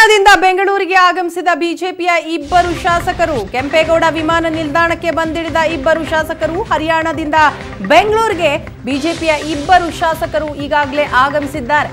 ಹರಿಯಾಣದಿಂದ ಬೆಂಗಳೂರಿಗೆ ಆಗಮಿಸಿದ ಬಿಜೆಪಿಯ ಇಬ್ಬರು ಶಾಸಕರು ಕೆಂಪೇಗೌಡ ವಿಮಾನ ನಿಲ್ದಾಣಕ್ಕೆ ಬಂದಿಳಿದ ಇಬ್ಬರು ಶಾಸಕರು ಹರಿಯಾಣದಿಂದ ಬೆಂಗಳೂರಿಗೆ ಬಿಜೆಪಿಯ ಇಬ್ಬರು ಶಾಸಕರು ಈಗಾಗಲೇ ಆಗಮಿಸಿದ್ದಾರೆ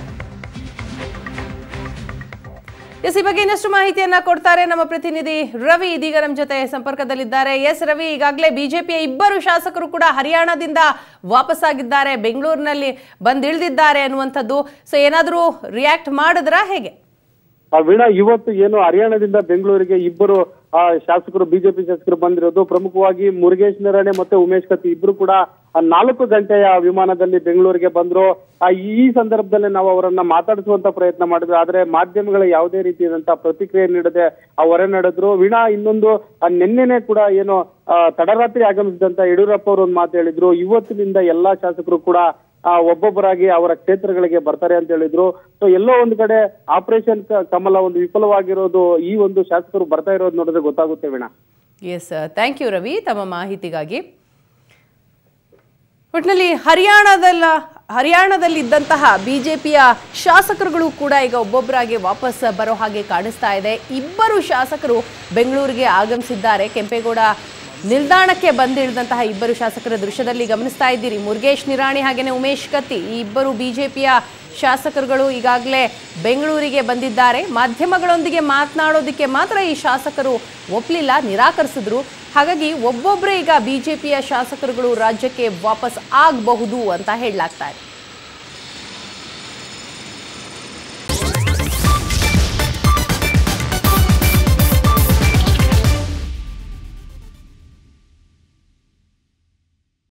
ಎಸ್ ಈ ಬಗ್ಗೆ ಇನ್ನಷ್ಟು ಮಾಹಿತಿಯನ್ನ ಕೊಡ್ತಾರೆ ನಮ್ಮ ಪ್ರತಿನಿಧಿ ರವಿ ಇದೀಗ ನಮ್ಮ ಜೊತೆ ಸಂಪರ್ಕದಲ್ಲಿದ್ದಾರೆ ಎಸ್ ರವಿ ಈಗಾಗಲೇ ಬಿಜೆಪಿಯ ಇಬ್ಬರು ಶಾಸಕರು ಕೂಡ ಹರಿಯಾಣದಿಂದ ವಾಪಸ್ಸಾಗಿದ್ದಾರೆ ಬೆಂಗಳೂರಿನಲ್ಲಿ ಬಂದಿಳಿದಿದ್ದಾರೆ ಅನ್ನುವಂಥದ್ದು ಸೊ ಏನಾದರೂ ರಿಯಾಕ್ಟ್ ಮಾಡಿದ್ರಾ ಹೇಗೆ ಆ ವೀಣಾ ಇವತ್ತು ಏನು ಹರಿಯಾಣದಿಂದ ಬೆಂಗಳೂರಿಗೆ ಇಬ್ಬರು ಆ, ಶಾಸಕರು ಬಿಜೆಪಿ ಶಾಸಕರು ಬಂದಿರೋದು ಪ್ರಮುಖವಾಗಿ ಮುರುಗೇಶ್ ನಿರಾಣೆ ಮತ್ತೆ ಉಮೇಶ್ ಕತ್ತಿ ಇಬ್ರು ಕೂಡ ಆ, ನಾಲ್ಕು ಗಂಟೆಯ ವಿಮಾನದಲ್ಲಿ ಬೆಂಗಳೂರಿಗೆ ಬಂದ್ರು ಆ, ಈ ಸಂದರ್ಭದಲ್ಲಿ ನಾವು ಅವರನ್ನ ಮಾತಾಡಿಸುವಂತ ಪ್ರಯತ್ನ ಮಾಡಿದ್ವಿ ಆದ್ರೆ ಮಾಧ್ಯಮಗಳ ಯಾವುದೇ ರೀತಿಯಾದಂತಹ ಪ್ರತಿಕ್ರಿಯೆ ನೀಡದೆ ಆ ಹೊರ ನಡೆದ್ರು ವೀಣಾ ಇನ್ನೊಂದು ಆ, ನಿನ್ನೆನೆ ಕೂಡ ಏನು ಆ, ತಡರಾತ್ರಿ ಆಗಮಿಸಿದಂತ ಯಡಿಯೂರಪ್ಪ ಅವರು ಒಂದು ಮಾತು ಹೇಳಿದ್ರು ಇವತ್ತಿನಿಂದ ಎಲ್ಲಾ ಶಾಸಕರು ಕೂಡ ಆ, ಒಬ್ಬೊಬ್ಬರಾಗಿ ಅವರ ಕ್ಷೇತ್ರಗಳಿಗೆ ಬರ್ತಾರೆ ಅಂತ ಹೇಳಿದ್ರು ಸೊ ಎಲ್ಲೋ ಒಂದು ಕಡೆ ಆಪರೇಷನ್ ಕಮಲ ಒಂದು ವಿಫಲವಾಗಿರೋದು ಈ ಒಂದು ಶಾಸಕರು ಬರ್ತಾ ಇರೋದು ನೋಡಿದ್ರೆ ಗೊತ್ತಾಗುತ್ತೆ Veena S thank you Ravi ತಮ್ಮ ಮಾಹಿತಿಗಾಗಿ ಒಟ್ಟಿನಲ್ಲಿ ಹರಿಯಾಣದಲ್ಲ ಹರಿಯಾಣದಲ್ಲಿದ್ದಂತಹ ಬಿಜೆಪಿಯ ಶಾಸಕರುಗಳು ಕೂಡ ಈಗ ಒಬ್ಬೊಬ್ಬರಾಗಿ ವಾಪಸ್ ಬರೋ ಹಾಗೆ ಕಾಣಿಸ್ತಾ ಇದೆ ಇಬ್ಬರು ಶಾಸಕರು ಬೆಂಗಳೂರಿಗೆ ಆಗಮಿಸಿದ್ದಾರೆ ಕೆಂಪೇಗೌಡ ನಿಲ್ದಾಣಕ್ಕೆ ಬಂದಿಳಿದಂತಹ ಇಬ್ಬರು ಶಾಸಕರ ದೃಶ್ಯದಲ್ಲಿ ಗಮನಿಸ್ತಾ ಇದ್ದೀರಿ ಮುರುಗೇಶ್ ನಿರಾಣಿ ಹಾಗೆಯೇ ಉಮೇಶ್ ಕತ್ತಿ ಈ ಇಬ್ಬರು ಬಿಜೆಪಿಯ ಶಾಸಕರುಗಳು ಈಗಾಗಲೇ ಬೆಂಗಳೂರಿಗೆ ಬಂದಿದ್ದಾರೆ ಮಾಧ್ಯಮಗಳೊಂದಿಗೆ ಮಾತನಾಡೋದಕ್ಕೆ ಮಾತ್ರ ಈ ಶಾಸಕರು ಒಪ್ಪಲಿಲ್ಲ ನಿರಾಕರಿಸಿದ್ರು ಹಾಗಾಗಿ ಒಬ್ಬೊಬ್ಬರೇ ಈಗ ಬಿಜೆಪಿಯ ಶಾಸಕರುಗಳು ರಾಜ್ಯಕ್ಕೆ ವಾಪಸ್ ಆಗಬಹುದು ಅಂತ ಹೇಳಲಾಗ್ತಾ ಇದೆ